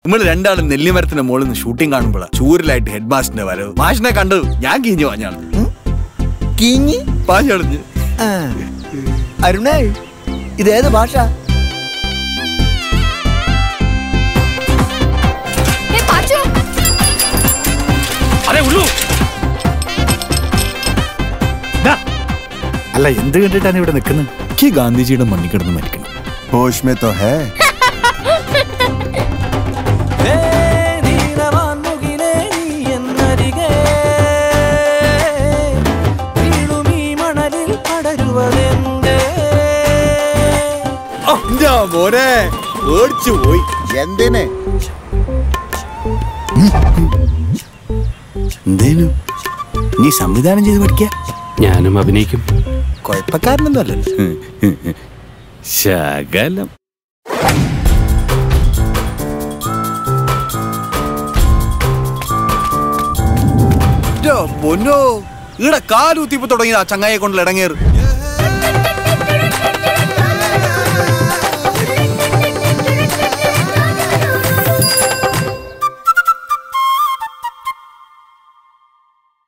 നമ്മൾ രണ്ടാളും നെല്ലിമരത്തിന്റെ മുകളിൽ നിന്ന് ഷൂട്ടിംഗ് കാണുമ്പോഴാ ചൂരിലായിട്ട് ഹെഡ് മാസ്റ്ററിന്റെ വരവ് മാഷിനെ കണ്ടു ഞാൻ കീഞ്ഞു വാഞ്ഞാണ് കിഞ്ഞി പാഞ്ഞടഞ്ഞ് ആ. അരുണേ ഇതേത് ഭാഷ ഏ, പാച്ചു അതെ ഉള്ളൂ അല്ല എന്ത് കണ്ടിട്ടാണ് ഇവിടെ നിൽക്കുന്നത് എനിക്ക് ഗാന്ധിജിയുടെ മണ്ണിൽ കിടന്ന് മരിക്കണം होश में तो है മോനെ ഓടിച്ചു പോയി എന്തിന് എന്തേനു നീ സംവിധാനം ചെയ്ത് പഠിക്ക ഞാനും അഭിനയിക്കും കുഴപ്പക്കാരനൊന്നും അല്ലല്ലോ ശകലം ന്റെ പൊന്നോ ഇവിടെ കാലൂത്തിപ്പ് തുടങ്ങിയതാ ചങ്ങായെ കൊണ്ടുള്ള ഇടങ്ങേറ്